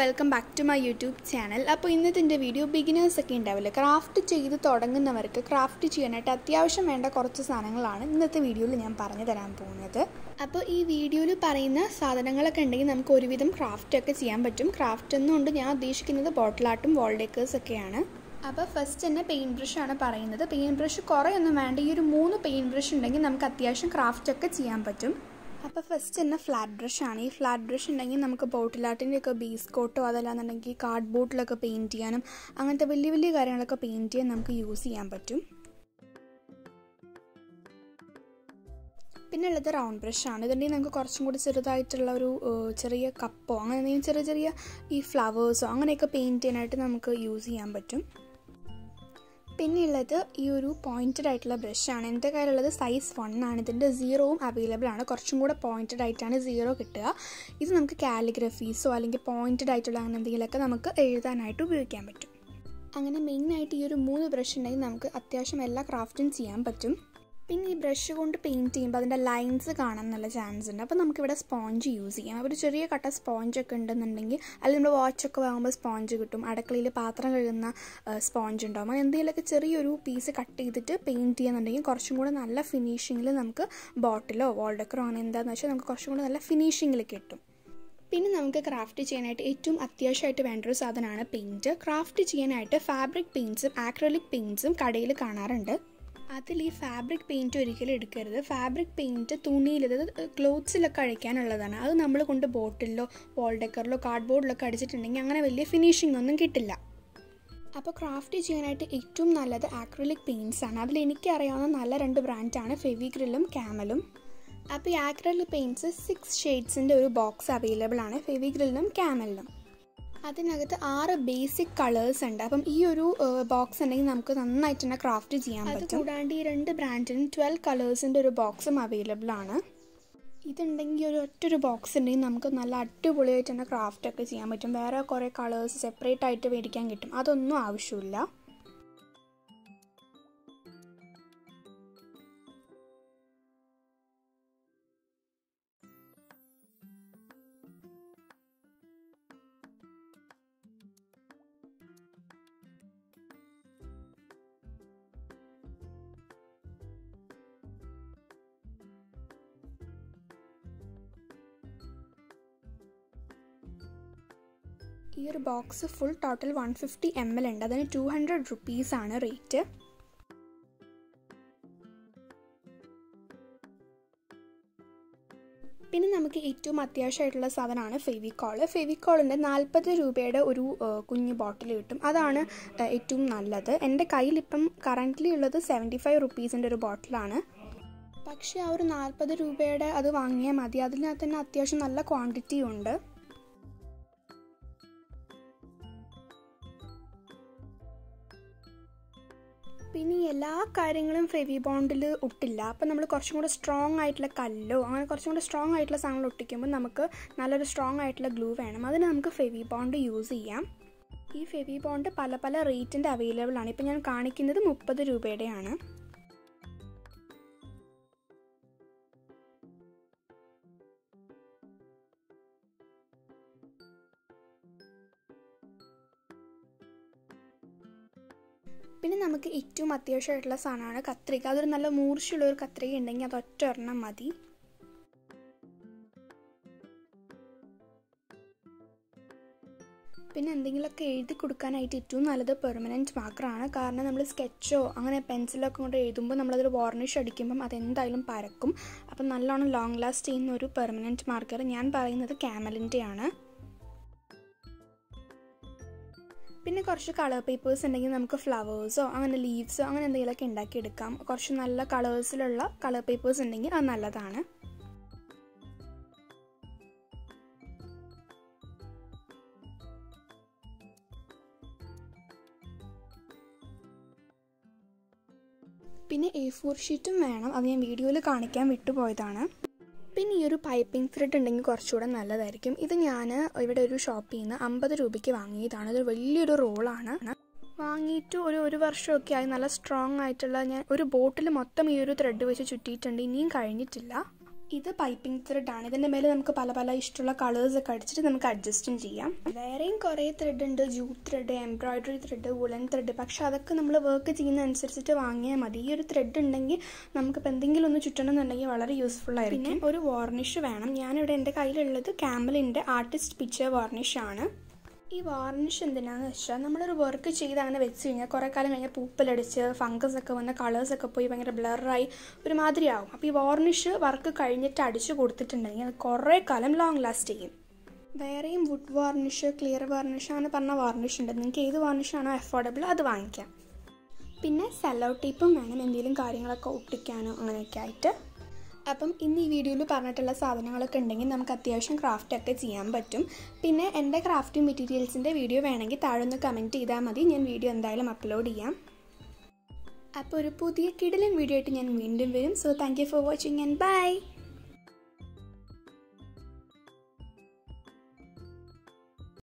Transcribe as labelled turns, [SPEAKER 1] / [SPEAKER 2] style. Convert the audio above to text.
[SPEAKER 1] welcome back to my YouTube channel അപ്പോൾ ഇന്നത്തെ എൻ്റെ വീഡിയോ ബിഗിനേഴ്സ് ഒക്കെ ഉണ്ടാവില്ല ക്രാഫ്റ്റ് ചെയ്ത് തുടങ്ങുന്നവർക്ക് ക്രാഫ്റ്റ് ചെയ്യാനായിട്ട് അത്യാവശ്യം വേണ്ട കുറച്ച് സാധനങ്ങളാണ് ഇന്നത്തെ വീഡിയോയിൽ ഞാൻ പറഞ്ഞു തരാൻ പോകുന്നത് അപ്പോൾ ഈ വീഡിയോയിൽ പറയുന്ന സാധനങ്ങളൊക്കെ ഉണ്ടെങ്കിൽ നമുക്ക് ഒരുവിധം ക്രാഫ്റ്റ് ഒക്കെ ചെയ്യാൻ പറ്റും ക്രാഫ്റ്റ് എന്നുകൊണ്ട് ഞാൻ ഉദ്ദേശിക്കുന്നത് ബോട്ടിൽ ആർട്ടും വാൾ ഡേക്കേഴ്സ് ഒക്കെയാണ് അപ്പോൾ ഫസ്റ്റ് തന്നെ പെയിൻറ്റ് ബ്രഷാണ് പറയുന്നത് പെയിൻറ്റ് ബ്രഷ് കുറേ ഒന്നും വേണ്ട ഈ ഒരു മൂന്ന് പെയിൻറ്റ് ബ്രഷ് ഉണ്ടെങ്കിൽ നമുക്ക് അത്യാവശ്യം ക്രാഫ്റ്റ് ഒക്കെ ചെയ്യാൻ പറ്റും അപ്പോൾ ഫസ്റ്റ് തന്നെ ഫ്ലാറ്റ് ബ്രഷ് ആണ് ഈ ഫ്ലാറ്റ് ബ്രഷ് ഉണ്ടെങ്കിൽ നമുക്ക് ബോട്ടിലാട്ടിൻ്റെ ഒക്കെ ബീസ് കോട്ടോ അതല്ലാന്നുണ്ടെങ്കിൽ കാർഡ് ബോർഡിലൊക്കെ പെയിൻറ്റ് ചെയ്യാനും അങ്ങനത്തെ വലിയ വലിയ കാര്യങ്ങളൊക്കെ പെയിൻറ്റ് ചെയ്യാൻ നമുക്ക് യൂസ് ചെയ്യാൻ പറ്റും പിന്നെ ഉള്ളത് റൗണ്ട് ബ്രഷ് ആണ് ഇതുണ്ടെങ്കിൽ നമുക്ക് കുറച്ചും കൂടി ചെറുതായിട്ടുള്ള ഒരു ചെറിയ കപ്പോ അങ്ങനെ എന്തെങ്കിലും ചെറിയ ചെറിയ ഈ ഫ്ലവേഴ്സോ അങ്ങനെയൊക്കെ പെയിൻറ്റ് ചെയ്യാനായിട്ട് നമുക്ക് യൂസ് ചെയ്യാൻ പറ്റും പിന്നെ ഉള്ളത് ഈ ഒരു പോയിൻറ്റഡ് ആയിട്ടുള്ള ബ്രഷാണ് എൻ്റെ കയ്യിലുള്ളത് സൈസ് വൺ ആണ് ഇതിൻ്റെ സീറോവും അവൈലബിൾ ആണ് കുറച്ചും കൂടെ പോയിൻറ്റഡ് ആയിട്ടാണ് സീറോ കിട്ടുക ഇത് നമുക്ക് കാലിഗ്രഫീസോ അല്ലെങ്കിൽ പോയിൻറ്റഡ് ആയിട്ടുള്ള അങ്ങനെ എന്തെങ്കിലുമൊക്കെ നമുക്ക് എഴുതാനായിട്ട് ഉപയോഗിക്കാൻ പറ്റും അങ്ങനെ മെയിനായിട്ട് ഈ ഒരു മൂന്ന് ബ്രഷ് ഉണ്ടെങ്കിൽ നമുക്ക് അത്യാവശ്യം എല്ലാ ക്രാഫ്റ്റും ചെയ്യാൻ പറ്റും പിന്നെ ഈ ബ്രഷ് കൊണ്ട് പെയിൻറ്റ് ചെയ്യുമ്പോൾ അതിൻ്റെ ലൈൻസ് കാണാൻ നല്ല ചാൻസ് ഉണ്ട് അപ്പോൾ നമുക്കിവിടെ സ്പോഞ്ച് യൂസ് ചെയ്യാം ഒരു ചെറിയ കട്ട സ്പോഞ്ചൊക്കെ ഉണ്ടെന്നുണ്ടെങ്കിൽ അല്ലെങ്കിൽ നമ്മൾ വാച്ചൊക്കെ വാങ്ങുമ്പോൾ സ്പോഞ്ച് കിട്ടും അടുക്കളയിൽ പാത്രം കഴുകുന്ന സ്പോഞ്ച് ഉണ്ടാകും അങ്ങനെ എന്തെങ്കിലുമൊക്കെ ചെറിയൊരു പീസ് കട്ട് ചെയ്തിട്ട് പെയിൻറ്റ് ചെയ്യുന്നുണ്ടെങ്കിൽ കുറച്ചും കൂടെ നല്ല ഫിനിഷിങ്ങിൽ നമുക്ക് ബോട്ടിലോ വാൾഡക്കറോ അങ്ങനെ എന്താണെന്ന് വെച്ചാൽ നമുക്ക് കുറച്ചും കൂടെ നല്ല ഫിനിഷിങ്ങിൽ കിട്ടും പിന്നെ നമുക്ക് ക്രാഫ്റ്റ് ചെയ്യാനായിട്ട് ഏറ്റവും അത്യാവശ്യമായിട്ട് വേണ്ട ഒരു സാധനമാണ് പെയിൻറ്റ് ക്രാഫ്റ്റ് ചെയ്യാനായിട്ട് ഫാബ്രിക് പെയിൻറ്റ്സും ആക്രലിക് പെയിൻറ്റ്സും കടയിൽ കാണാറുണ്ട് അതിൽ ഈ ഫാബ്രിക് പെയിൻറ്റ് ഒരിക്കലും എടുക്കരുത് ഫാബ്രിക് പെയിൻറ്റ് തുണിയിൽ അതായത് ക്ലോത്ത്സിലൊക്കെ അഴിക്കാനുള്ളതാണ് അത് നമ്മൾ കൊണ്ട് ബോട്ടിലോ വാൾ ഡെക്കറിലോ കാർഡ് ബോർഡിലൊക്കെ അടിച്ചിട്ടുണ്ടെങ്കിൽ അങ്ങനെ വലിയ ഫിനിഷിംഗ് ഒന്നും കിട്ടില്ല അപ്പോൾ ക്രാഫ്റ്റ് ചെയ്യാനായിട്ട് ഏറ്റവും നല്ലത് ആക്രിലിക് പെയിൻറ്റ്സ് ആണ് അതിൽ എനിക്കറിയാവുന്ന നല്ല രണ്ട് ബ്രാൻഡാണ് ഫെവിഗ്രില്ലും ക്യാമലും അപ്പോൾ ഈ ആക്രിലിക് പെയിൻറ്റ്സ് സിക്സ് ഷെയ്ഡ്സിൻ്റെ ഒരു ബോക്സ് അവൈലബിൾ ആണ് ഫെവിഗ്രില്ലിനും ക്യാമലിനും അതിനകത്ത് ആറ് ബേസിക് കളേഴ്സ് ഉണ്ട് അപ്പം ഈ ഒരു ബോക്സ് ഉണ്ടെങ്കിൽ നമുക്ക് നന്നായിട്ട് തന്നെ ക്രാഫ്റ്റ് ചെയ്യാൻ പറ്റും കൂടാണ്ട് ഈ രണ്ട് ബ്രാൻഡിനും ട്വൽവ് കളേഴ്സിൻ്റെ ഒരു ബോക്സും അവൈലബിൾ ആണ് ഇതുണ്ടെങ്കിൽ ഒരു ഒറ്റൊരു ബോക്സ് ഉണ്ടെങ്കിൽ നമുക്ക് നല്ല അടിപൊളിയായിട്ട് തന്നെ ക്രാഫ്റ്റ് ഒക്കെ ചെയ്യാൻ പറ്റും വേറെ കുറേ കളേഴ്സ് സെപ്പറേറ്റ് ആയിട്ട് മേടിക്കാൻ കിട്ടും അതൊന്നും ആവശ്യമില്ല ഈ ഒരു box full total one fifty M L ഉണ്ട് അതിന് ടു ഹൺഡ്രഡ് റുപ്പീസാണ് റേറ്റ് പിന്നെ നമുക്ക് ഏറ്റവും അത്യാവശ്യമായിട്ടുള്ള സാധനമാണ് ഫെവിക്കോൾ ഫെവിക്കോളിൻ്റെ നാൽപ്പത് രൂപയുടെ ഒരു കുഞ്ഞു ബോട്ടിൽ കിട്ടും അതാണ് ഏറ്റവും നല്ലത് എൻ്റെ കയ്യിൽ ഇപ്പം കറൻ്റ്ലി ഉള്ളത് സെവൻറ്റി ഫൈവ് റുപ്പീസിൻ്റെ ഒരു ബോട്ടിലാണ് പക്ഷേ ആ ഒരു നാൽപ്പത് രൂപയുടെ അത് വാങ്ങിയാൽ മതി അതിനകത്ത് തന്നെ അത്യാവശ്യം നല്ല ക്വാണ്ടിറ്റി ഉണ്ട് പിന്നെ എല്ലാ കാര്യങ്ങളും ഫെവി ബോണ്ടിൽ ഒട്ടില്ല അപ്പം നമ്മൾ കുറച്ചും കൂടെ സ്ട്രോങ് ആയിട്ടുള്ള കല്ലോ അങ്ങനെ കുറച്ചും കൂടെ സ്ട്രോങ് ആയിട്ടുള്ള സാധനങ്ങൾ ഒട്ടിക്കുമ്പോൾ നമുക്ക് നല്ലൊരു സ്ട്രോങ് ആയിട്ടുള്ള ഗ്ലൂ വേണം അതിന് നമുക്ക് ഫെവി ബോണ്ട് യൂസ് ചെയ്യാം ഈ ഫെവി ബോണ്ട് പല പല റേറ്റിൻ്റെ അവൈലബിൾ ആണ് ഇപ്പം ഞാൻ കാണിക്കുന്നത് മുപ്പത് രൂപയുടെയാണ് പിന്നെ നമുക്ക് ഏറ്റവും അത്യാവശ്യമായിട്ടുള്ള സാധനമാണ് കത്രിക അതൊരു നല്ല മൂർച്ചയുള്ള ഒരു കത്രിക ഉണ്ടെങ്കിൽ അത് ഒറ്റ ഒരെണ്ണം മതി പിന്നെ എന്തെങ്കിലുമൊക്കെ എഴുതി കൊടുക്കാനായിട്ട് ഏറ്റവും നല്ലത് പെർമനൻറ്റ് മാർക്കറാണ് കാരണം നമ്മൾ സ്കെച്ചോ അങ്ങനെ പെൻസിലൊക്കെ കൊണ്ട് എഴുതുമ്പോൾ നമ്മളതിൽ വാർണിഷ് അടിക്കുമ്പം അതെന്തായാലും പരക്കും അപ്പം നല്ലോണം ലോങ് ലാസ്റ്റ് ചെയ്യുന്ന ഒരു പെർമനൻറ്റ് മാർക്കർ ഞാൻ പറയുന്നത് ക്യാമലിൻ്റെയാണ് പിന്നെ കുറച്ച് കളർ പേപ്പേഴ്സ് ഉണ്ടെങ്കിൽ നമുക്ക് ഫ്ലവേഴ്സോ അങ്ങനെ ലീവ്സോ അങ്ങനെ എന്തെങ്കിലുമൊക്കെ ഉണ്ടാക്കിയെടുക്കാം കുറച്ച് നല്ല കളേഴ്സിലുള്ള കളർ പേപ്പേഴ്സ് ഉണ്ടെങ്കിൽ അത് നല്ലതാണ് പിന്നെ എ ഫോർ ഷീറ്റും വേണം അത് ഞാൻ വീഡിയോയിൽ കാണിക്കാൻ വിട്ടുപോയതാണ് പിന്നെ ഈ ഒരു പൈപ്പിംഗ് ത്രെഡ് ഉണ്ടെങ്കിൽ കുറച്ചുകൂടെ നല്ലതായിരിക്കും ഇത് ഞാൻ ഇവിടെ ഒരു ഷോപ്പിൽ നിന്ന് അമ്പത് രൂപയ്ക്ക് വാങ്ങിയതാണ് ഇത് വലിയൊരു റോളാണ് വാങ്ങിയിട്ട് ഒരു ഒരു വർഷമൊക്കെ ആയി നല്ല സ്ട്രോങ് ആയിട്ടുള്ള ഞാൻ ഒരു ബോട്ടിൽ മൊത്തം ഈ ഒരു ത്രെഡ് വെച്ച് ചുറ്റിയിട്ടുണ്ട് ഇനിയും കഴിഞ്ഞിട്ടില്ല ഇത് പൈപ്പിംഗ് ത്രെഡാണ് ഇതിൻ്റെ മേലെ നമുക്ക് പല പല ഇഷ്ടമുള്ള കളേഴ്സ് ഒക്കെ അടിച്ചിട്ട് നമുക്ക് അഡ്ജസ്റ്റും ചെയ്യാം വേറെയും കുറേ ത്രെഡ് ഉണ്ട് jute thread embroidery thread woollen thread പക്ഷെ അതൊക്കെ നമ്മൾ വർക്ക് ചെയ്യുന്ന അനുസരിച്ചിട്ട് വാങ്ങിയാൽ മതി ഈ ഒരു ത്രെഡ് ഉണ്ടെങ്കിൽ നമുക്കിപ്പോൾ എന്തെങ്കിലും ഒന്ന് ചുറ്റണം എന്നുണ്ടെങ്കിൽ വളരെ യൂസ്ഫുൾ ആയിരിക്കും പിന്നെ ഒരു വാർണിഷ് വേണം ഞാനിവിടെ എൻ്റെ കയ്യിലുള്ളത് ക്യാമലിൻ്റെ ആർട്ടിസ്റ്റ് പിക്ചർ വാർണിഷ് ആണ് ഈ വാർണിഷ് എന്തിനാന്ന് വെച്ചാൽ നമ്മളൊരു വർക്ക് ചെയ്ത് അങ്ങനെ വെച്ച് കഴിഞ്ഞാൽ കുറേ കാലം കഴിഞ്ഞാൽ പൂപ്പലടിച്ച് ഫംഗസ് ഒക്കെ വന്ന് കളേഴ്സൊക്കെ പോയി ഭയങ്കര ബ്ലറായി ഒരുമാതിരി ആവും അപ്പോൾ ഈ വാർണിഷ് വർക്ക് കഴിഞ്ഞിട്ട് അടിച്ച് കൊടുത്തിട്ടുണ്ടെങ്കിൽ അത് കുറേ കാലം ലോങ് ലാസ്റ്റ് ചെയ്യും വേറെയും വുഡ് വാർണിഷ് ക്ലിയർ വാർണിഷ് അങ്ങനെ പറഞ്ഞ വാർണിഷ് ഉണ്ട് നിങ്ങൾക്ക് ഏത് വാർണിഷാണോ അഫോർഡബിൾ അത് വാങ്ങിക്കാം പിന്നെ സെല്ലോ ടേപ്പും വേണം എന്തെങ്കിലും കാര്യങ്ങളൊക്കെ ഒട്ടിക്കാനോ അങ്ങനെയൊക്കെ ആയിട്ട് അപ്പം ഇന്ന് ഈ വീഡിയോയിൽ പറഞ്ഞിട്ടുള്ള സാധനങ്ങളൊക്കെ ഉണ്ടെങ്കിൽ നമുക്ക് അത്യാവശ്യം ക്രാഫ്റ്റ് ഒക്കെ ചെയ്യാൻ പറ്റും പിന്നെ എൻ്റെ ക്രാഫ്റ്റ് മെറ്റീരിയൽസിൻ്റെ വീഡിയോ വേണമെങ്കിൽ താഴെ ഒന്ന് കമൻറ്റ് ചെയ്താൽ മതി ഞാൻ വീഡിയോ എന്തായാലും അപ്ലോഡ് ചെയ്യാം അപ്പോൾ ഒരു പുതിയ കിടിലൻ വീഡിയോ ആയിട്ട് ഞാൻ വീണ്ടും വരും so thank you for watching and by